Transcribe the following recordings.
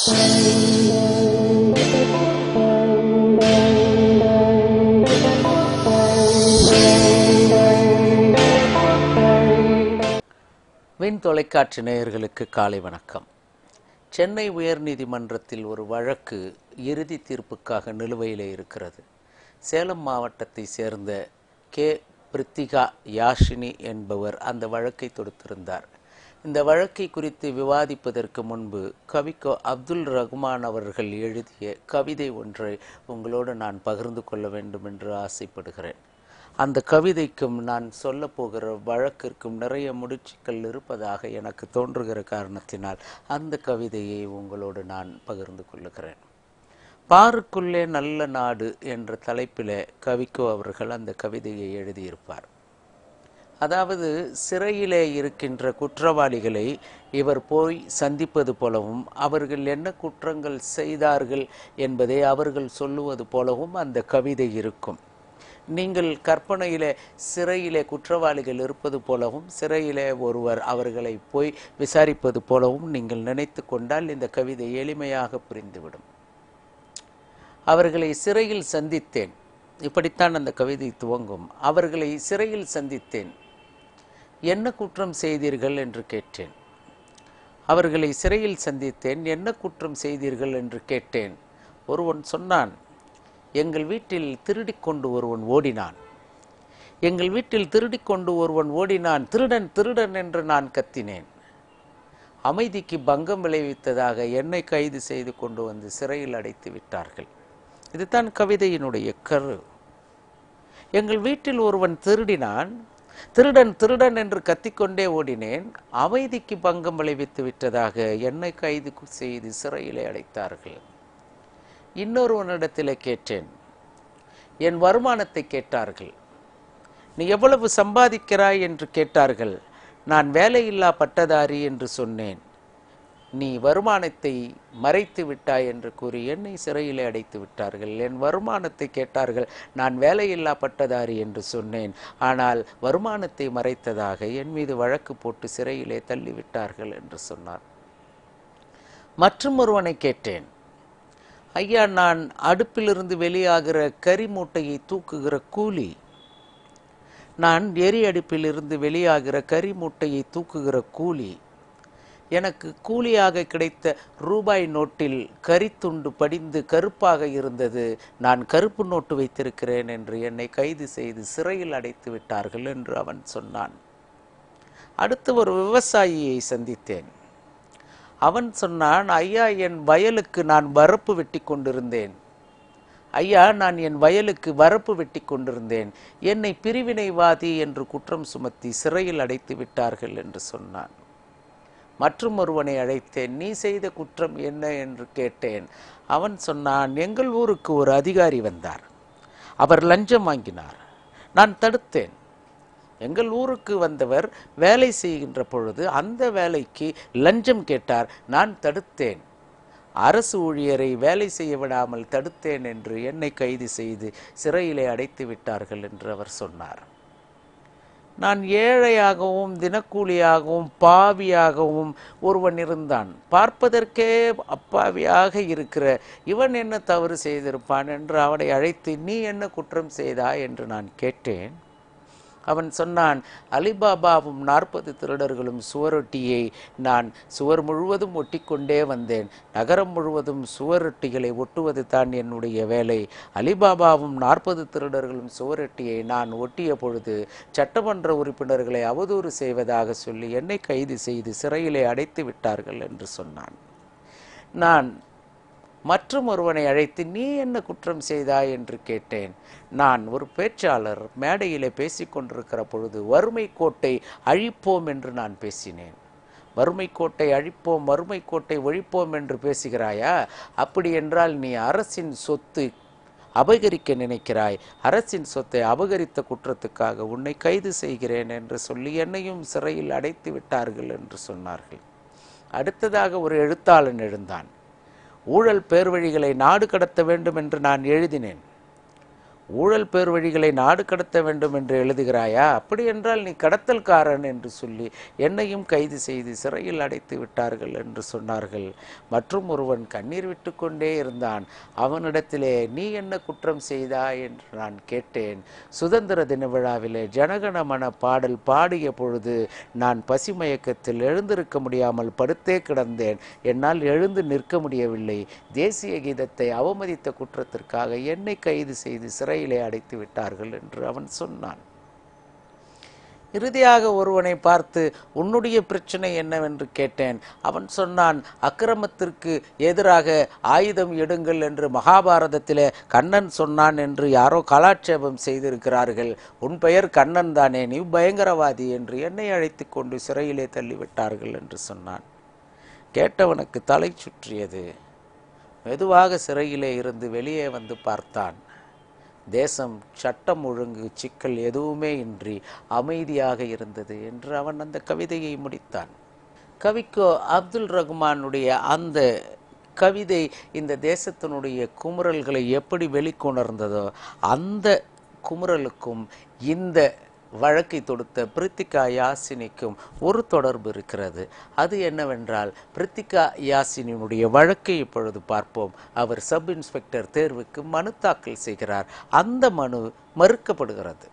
விண் தொலைக்காட்சி நேயர்களுக்கு காலை வணக்கம் சென்னை உயர்நீதிமன்றத்தில் ஒரு வழக்கு இறுதி தீர்ப்புக்காக நிலுவையிலே இருக்கிறது சேலம் மாவட்டத்தை சேர்ந்த கே பிரித்திகா யாஷினி என்பவர் அந்த வழக்கை தொடுத்திருந்தார் இந்த வழக்கை குறித்து விவாதிப்பதற்கு முன்பு கவிக்கோ அப்துல் ரகுமான் அவர்கள் எழுதிய கவிதை ஒன்றை உங்களோடு நான் பகிர்ந்து கொள்ள வேண்டும் என்று ஆசைப்படுகிறேன் அந்த கவிதைக்கும் நான் சொல்ல போகிற வழக்கிற்கும் நிறைய முடிச்சுக்கள் இருப்பதாக எனக்கு தோன்றுகிற காரணத்தினால் அந்த கவிதையை உங்களோடு நான் பகிர்ந்து கொள்ளுகிறேன் பாருக்குள்ளே நல்ல நாடு என்ற தலைப்பில் கவிக்கோ அவர்கள் அந்த கவிதையை எழுதியிருப்பார் அதாவது சிறையிலே இருக்கின்ற குற்றவாளிகளை இவர் போய் சந்திப்பது போலவும் அவர்கள் என்ன குற்றங்கள் செய்தார்கள் என்பதை அவர்கள் சொல்லுவது போலவும் அந்த கவிதை இருக்கும் நீங்கள் கற்பனையிலே சிறையிலே குற்றவாளிகள் இருப்பது போலவும் சிறையிலே ஒருவர் அவர்களை போய் விசாரிப்பது போலவும் நீங்கள் நினைத்து கொண்டால் இந்த கவிதை எளிமையாக புரிந்துவிடும் அவர்களை சிறையில் சந்தித்தேன் இப்படித்தான் அந்த கவிதை துவங்கும் அவர்களை சிறையில் சந்தித்தேன் என்ன குற்றம் செய்தீர்கள் என்று கேட்டேன் அவர்களை சிறையில் சந்தித்தேன் என்ன குற்றம் செய்தீர்கள் என்று கேட்டேன் ஒருவன் சொன்னான் எங்கள் வீட்டில் திருடிக் கொண்டு ஒருவன் ஓடினான் எங்கள் வீட்டில் திருடிக் கொண்டு ஒருவன் ஓடினான் திருடன் திருடன் என்று நான் கத்தினேன் அமைதிக்கு பங்கம் விளைவித்ததாக என்னை கைது செய்து கொண்டு வந்து சிறையில் அடைத்து விட்டார்கள் இதுதான் கவிதையினுடைய கரு எங்கள் வீட்டில் ஒருவன் திருடினான் திருடன் திருடன் என்று கத்திக்கொண்டே ஓடினேன் அமைதிக்கு பங்கம் விளைவித்து விட்டதாக என்னை கைது செய்து சிறையிலே அடைத்தார்கள் இன்னொருவனிடத்தில் கேட்டேன் என் வருமானத்தை கேட்டார்கள் நீ எவ்வளவு சம்பாதிக்கிறாய் என்று கேட்டார்கள் நான் வேலையில்லா பட்டதாரி என்று சொன்னேன் நீ வருமானத்தை மறைத்து விட்டாய் என்று கூறி என்னை சிறையிலே அடைத்து விட்டார்கள் என் வருமானத்தை கேட்டார்கள் நான் வேலையில்லா பட்டதாரி என்று சொன்னேன் ஆனால் வருமானத்தை மறைத்ததாக என் மீது வழக்கு போட்டு சிறையிலே தள்ளிவிட்டார்கள் என்று சொன்னார் மற்றும் ஒருவனை கேட்டேன் ஐயா நான் அடுப்பிலிருந்து வெளியாகிற கறி மூட்டையை தூக்குகிற கூலி நான் எரி அடுப்பிலிருந்து வெளியாகிற கறி மூட்டையை தூக்குகிற கூலி எனக்கு கூலியாக கிடைத்த ரூபாய் நோட்டில் கரித்துண்டு படிந்து கருப்பாக இருந்தது நான் கருப்பு நோட்டு வைத்திருக்கிறேன் என்று என்னை கைது செய்து சிறையில் அடைத்து விட்டார்கள் என்று அவன் சொன்னான் அடுத்து ஒரு விவசாயியை சந்தித்தேன் அவன் சொன்னான் ஐயா என் வயலுக்கு நான் வரப்பு வெட்டி கொண்டிருந்தேன் ஐயா நான் என் வயலுக்கு வரப்பு வெட்டி கொண்டிருந்தேன் என்னை பிரிவினைவாதி என்று குற்றம் சுமத்தி சிறையில் அடைத்து விட்டார்கள் என்று சொன்னான் மற்றும் ஒருவனை அழைத்தேன் நீ செய்த குற்றம் என்ன என்று கேட்டேன் அவன் சொன்னான் எங்கள் ஊருக்கு ஒரு அதிகாரி வந்தார் அவர் லஞ்சம் வாங்கினார் நான் தடுத்தேன் எங்கள் ஊருக்கு வந்தவர் வேலை செய்கின்ற பொழுது அந்த வேலைக்கு லஞ்சம் கேட்டார் நான் தடுத்தேன் அரசு ஊழியரை வேலை செய்ய விடாமல் தடுத்தேன் என்று என்னை கைது செய்து சிறையிலே அடைத்து விட்டார்கள் என்று அவர் சொன்னார் நான் ஏழையாகவும் தினக்கூலியாகவும் பாவியாகவும் ஒருவன் இருந்தான் பார்ப்பதற்கே அப்பாவியாக இருக்கிற இவன் என்ன தவறு செய்திருப்பான் என்று அவனை அழைத்து நீ என்ன குற்றம் செய்தாய் என்று நான் கேட்டேன் அவன் சொன்னான் அலிபாபாவும் நாற்பது திருடர்களும் சுவரொட்டியை நான் சுவர் முழுவதும் ஒட்டிக்கொண்டே வந்தேன் நகரம் முழுவதும் சுவரொட்டிகளை ஒட்டுவது தான் என்னுடைய வேலை அலிபாபாவும் நாற்பது திருடர்களும் சுவரொட்டியை நான் ஒட்டிய பொழுது சட்டமன்ற உறுப்பினர்களை அவதூறு செய்வதாக சொல்லி என்னை கைது செய்து சிறையிலே அடைத்து விட்டார்கள் என்று சொன்னான் நான் மற்றும் ஒருவனை அழைத்து நீ என்ன குற்றம் செய்தாய் என்று கேட்டேன் நான் ஒரு பேச்சாளர் மேடையிலே பேசிக்கொண்டிருக்கிற பொழுது வறுமை கோட்டை அழிப்போம் என்று நான் பேசினேன் வறுமை கோட்டை அழிப்போம் வறுமை கோட்டை ஒழிப்போம் என்று பேசுகிறாயா அப்படி என்றால் நீ அரசின் சொத்து அபகரிக்க நினைக்கிறாய் அரசின் சொத்தை அபகரித்த குற்றத்துக்காக உன்னை கைது செய்கிறேன் என்று சொல்லி என்னையும் சிறையில் அடைத்து விட்டார்கள் என்று சொன்னார்கள் அடுத்ததாக ஒரு எழுத்தாளன் எழுந்தான் ஊழல் பேர்வழிகளை நாடு கடத்த வேண்டும் என்று நான் எழுதினேன் ஊழல் பேர் வழிகளை நாடு கடத்த வேண்டும் என்று எழுதுகிறாயா அப்படி என்றால் நீ கடத்தல்காரன் என்று சொல்லி என்னையும் கைது செய்து சிறையில் அடைத்து விட்டார்கள் என்று சொன்னார்கள் மற்றும் ஒருவன் கண்ணீர் விட்டுக்கொண்டே இருந்தான் அவனிடத்திலே நீ என்ன குற்றம் செய்தாய் என்று நான் கேட்டேன் சுதந்திர தின விழாவிலே ஜனகணமன பாடல் பாடிய பொழுது நான் பசிமயக்கத்தில் எழுந்திருக்க முடியாமல் படுத்தே கிடந்தேன் என்னால் எழுந்து நிற்க முடியவில்லை தேசிய கீதத்தை அவமதித்த குற்றத்திற்காக என்னை கைது செய்து சிறையிலே அடைத்து விட்டார்கள் என்று அவன் சொன்னான் இறுதியாக ஒருவனை பார்த்து உன்னுடைய பிரச்சனை என்னவென்று கேட்டேன் அவன் சொன்னான் அக்கிரமத்திற்கு எதிராக ஆயுதம் எடுங்கள் என்று மகாபாரதத்திலே கண்ணன் சொன்னான் என்று யாரோ கலாட்சேபம் செய்திருக்கிறார்கள் உன் பெயர் கண்ணன் தானே நீ பயங்கரவாதி என்று என்னை அழைத்து கொண்டு சிறையிலே தள்ளிவிட்டார்கள் என்று சொன்னான் கேட்டவனுக்கு தலை சுற்றியது மெதுவாக சிறையிலே இருந்து வெளியே வந்து பார்த்தான் தேசம் சட்டம் ஒழுங்கு சிக்கல் எதுவுமே இன்றி அமைதியாக இருந்தது என்று அவன் அந்த கவிதையை முடித்தான் கவிக்கோ அப்துல் ரகுமானுடைய அந்த கவிதை இந்த தேசத்தினுடைய குமுறல்களை எப்படி வெளிக்கொணர்ந்ததோ அந்த குமுறலுக்கும் இந்த வழக்கை தொடுத்த பிரித்திகா யாசினிக்கும் ஒரு தொடர்பு இருக்கிறது அது என்னவென்றால் பிரித்திகா யாசினியினுடைய வழக்கை இப்பொழுது பார்ப்போம் அவர் சப் இன்ஸ்பெக்டர் தேர்வுக்கு மனு தாக்கல் செய்கிறார் அந்த மனு மறுக்கப்படுகிறது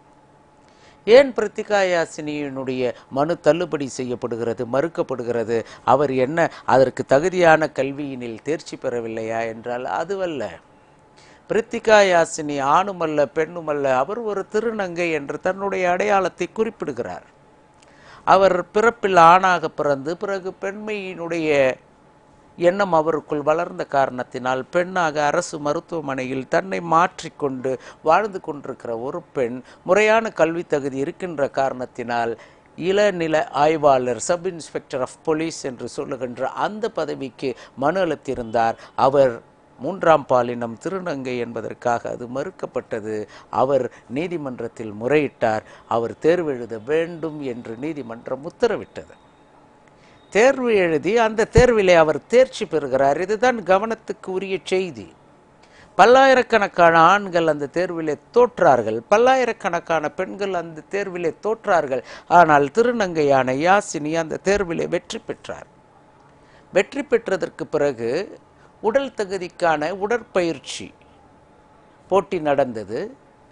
ஏன் பிரித்திகா யாசினியினுடைய மனு தள்ளுபடி செய்யப்படுகிறது மறுக்கப்படுகிறது அவர் என்ன அதற்கு தகுதியான கல்வியினில் தேர்ச்சி பெறவில்லையா என்றால் அதுவல்ல பிரித்திகா யாசினி ஆணுமல்ல பெண்ணுமல்ல அவர் ஒரு திருநங்கை என்று தன்னுடைய அடையாளத்தை குறிப்பிடுகிறார் அவர் பிறப்பில் ஆணாக பிறந்து பிறகு பெண்மையினுடைய எண்ணம் அவருக்குள் வளர்ந்த காரணத்தினால் பெண்ணாக அரசு மருத்துவமனையில் தன்னை மாற்றிக்கொண்டு வாழ்ந்து கொண்டிருக்கிற ஒரு பெண் முறையான கல்வி தகுதி இருக்கின்ற காரணத்தினால் இளநில ஆய்வாளர் சப் இன்ஸ்பெக்டர் ஆஃப் போலீஸ் என்று சொல்லுகின்ற அந்த பதவிக்கு மனு அளித்திருந்தார் அவர் மூன்றாம் பாலினம் திருநங்கை என்பதற்காக அது மறுக்கப்பட்டது அவர் நீதிமன்றத்தில் முறையிட்டார் அவர் தேர்வு எழுத வேண்டும் என்று நீதிமன்றம் உத்தரவிட்டது தேர்வு எழுதி அந்த தேர்விலே அவர் தேர்ச்சி பெறுகிறார் இதுதான் கவனத்துக்கு உரிய செய்தி பல்லாயிரக்கணக்கான ஆண்கள் அந்த தேர்விலே தோற்றார்கள் பல்லாயிரக்கணக்கான பெண்கள் அந்த தேர்விலே தோற்றார்கள் ஆனால் திருநங்கையான யாசினி அந்த தேர்விலே வெற்றி பெற்றார் வெற்றி பெற்றதற்கு பிறகு உடல் தகுதிக்கான உடற்பயிற்சி போட்டி நடந்தது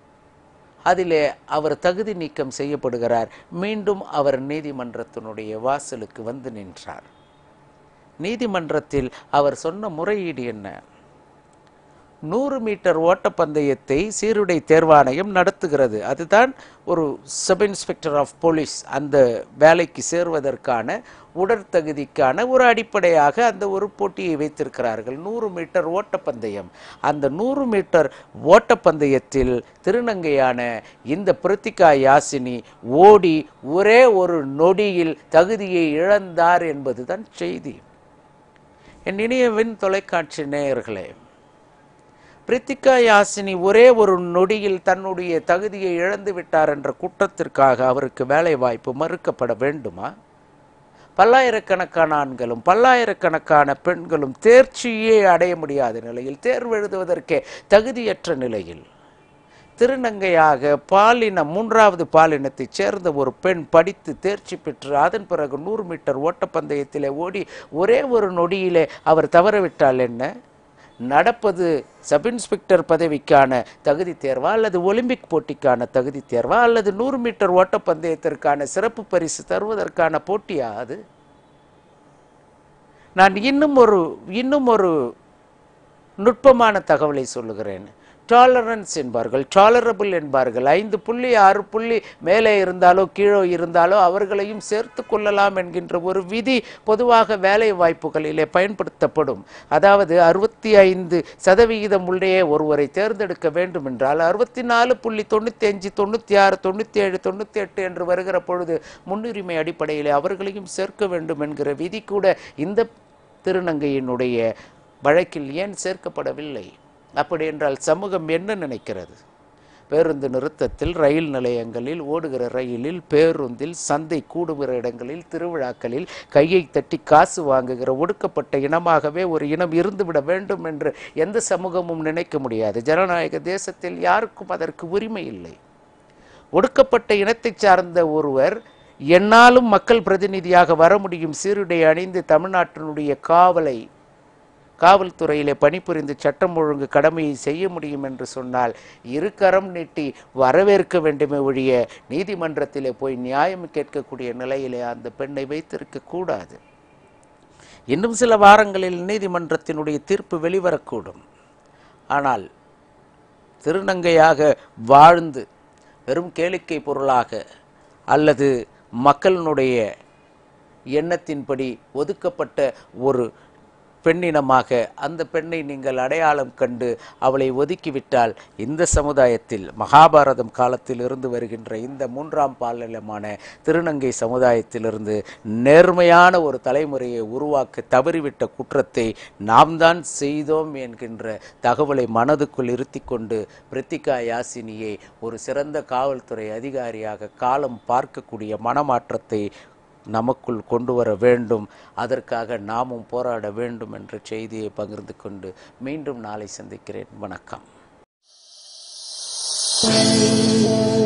அதிலே அவர் தகுதி நீக்கம் செய்யப்படுகிறார் மீண்டும் அவர் நீதிமன்றத்தினுடைய வாசலுக்கு வந்து நின்றார் நீதிமன்றத்தில் அவர் சொன்ன முறையீடு என்ன நூறு மீட்டர் ஓட்டப்பந்தயத்தை சீருடை தேர்வாணையம் நடத்துகிறது அதுதான் ஒரு சப் இன்ஸ்பெக்டர் ஆஃப் போலீஸ் அந்த வேலைக்கு சேருவதற்கான உடற்தகுதிக்கான ஒரு அடிப்படையாக அந்த ஒரு போட்டியை வைத்திருக்கிறார்கள் நூறு மீட்டர் ஓட்டப்பந்தயம் அந்த நூறு மீட்டர் ஓட்டப்பந்தயத்தில் திருநங்கையான இந்த பிரித்திகா யாசினி ஓடி ஒரே ஒரு நொடியில் தகுதியை இழந்தார் என்பதுதான் செய்தி என் இனியவின் தொலைக்காட்சி நேயர்களே பிரித்திகா யாசினி ஒரே ஒரு நொடியில் தன்னுடைய தகுதியை இழந்து விட்டார் என்ற குற்றத்திற்காக அவருக்கு வேலை வாய்ப்பு மறுக்கப்பட வேண்டுமா பல்லாயிரக்கணக்கான ஆண்களும் பல்லாயிரக்கணக்கான பெண்களும் தேர்ச்சியே அடைய முடியாத நிலையில் தேர்வு எழுதுவதற்கே தகுதியற்ற நிலையில் திருநங்கையாக பாலினம் மூன்றாவது பாலினத்தைச் சேர்ந்த ஒரு பெண் படித்து தேர்ச்சி பெற்று அதன் பிறகு நூறு மீட்டர் ஓட்டப்பந்தயத்திலே ஓடி ஒரே ஒரு நொடியிலே அவர் தவறவிட்டால் என்ன நடப்பது சப் இன்ஸ்பெக்டர் பதவிக்கான தகுதி தேர்வா அல்லது ஒலிம்பிக் போட்டிக்கான தகுதி தேர்வா அல்லது நூறு மீட்டர் ஓட்டப்பந்தயத்திற்கான சிறப்பு பரிசு தருவதற்கான போட்டியா அது நான் இன்னும் ஒரு இன்னும் ஒரு நுட்பமான தகவலை சொல்லுகிறேன் டாலரன்ஸ் என்பார்கள் டாலரபிள் என்பார்கள் ஐந்து புள்ளி ஆறு புள்ளி மேலே இருந்தாலோ கீழே இருந்தாலோ அவர்களையும் சேர்த்து கொள்ளலாம் என்கின்ற ஒரு விதி பொதுவாக வேலை வாய்ப்புகளிலே பயன்படுத்தப்படும் அதாவது அறுபத்தி ஐந்து சதவிகிதம் உள்ளே ஒருவரை தேர்ந்தெடுக்க வேண்டும் என்றால் அறுபத்தி நாலு புள்ளி தொண்ணூற்றி அஞ்சு தொண்ணூற்றி ஆறு தொண்ணூற்றி ஏழு தொண்ணூற்றி எட்டு என்று வருகிற பொழுது முன்னுரிமை அடிப்படையிலே அவர்களையும் சேர்க்க வேண்டும் என்கிற விதி கூட இந்த திருநங்கையினுடைய வழக்கில் ஏன் சேர்க்கப்படவில்லை அப்படி என்றால் சமூகம் என்ன நினைக்கிறது பேருந்து நிறுத்தத்தில் ரயில் நிலையங்களில் ஓடுகிற ரயிலில் பேருந்தில் சந்தை கூடுகிற இடங்களில் திருவிழாக்களில் கையை தட்டி காசு வாங்குகிற ஒடுக்கப்பட்ட இனமாகவே ஒரு இனம் இருந்துவிட வேண்டும் என்று எந்த சமூகமும் நினைக்க முடியாது ஜனநாயக தேசத்தில் யாருக்கும் அதற்கு உரிமை இல்லை ஒடுக்கப்பட்ட இனத்தைச் சார்ந்த ஒருவர் என்னாலும் மக்கள் பிரதிநிதியாக வர முடியும் சீருடை அணிந்து தமிழ்நாட்டினுடைய காவலை காவல்துறையிலே பணிபுரிந்து சட்டம் ஒழுங்கு கடமையை செய்ய முடியும் என்று சொன்னால் இரு கரம் நீட்டி வரவேற்க வேண்டுமே ஒழிய நீதிமன்றத்திலே போய் நியாயம் கேட்கக்கூடிய நிலையிலே அந்த பெண்ணை வைத்திருக்க கூடாது இன்னும் சில வாரங்களில் நீதிமன்றத்தினுடைய தீர்ப்பு வெளிவரக்கூடும் ஆனால் திருநங்கையாக வாழ்ந்து வெறும் கேளிக்கை பொருளாக அல்லது மக்களினுடைய எண்ணத்தின்படி ஒதுக்கப்பட்ட ஒரு பெண்ணினமாக அந்த பெண்ணை நீங்கள் அடையாளம் கண்டு அவளை ஒதுக்கிவிட்டால் இந்த சமுதாயத்தில் மகாபாரதம் காலத்தில் இருந்து வருகின்ற இந்த மூன்றாம் பாலினமான திருநங்கை சமுதாயத்திலிருந்து நேர்மையான ஒரு தலைமுறையை உருவாக்க தவறிவிட்ட குற்றத்தை நாம் தான் செய்தோம் என்கின்ற தகவலை மனதுக்குள் இருத்தி கொண்டு பிரித்திகா யாசினியை ஒரு சிறந்த காவல்துறை அதிகாரியாக காலம் பார்க்கக்கூடிய மனமாற்றத்தை நமக்குள் கொண்டு வர வேண்டும் அதற்காக நாமும் போராட வேண்டும் என்ற செய்தியை பகிர்ந்து கொண்டு மீண்டும் நாளை சந்திக்கிறேன் வணக்கம்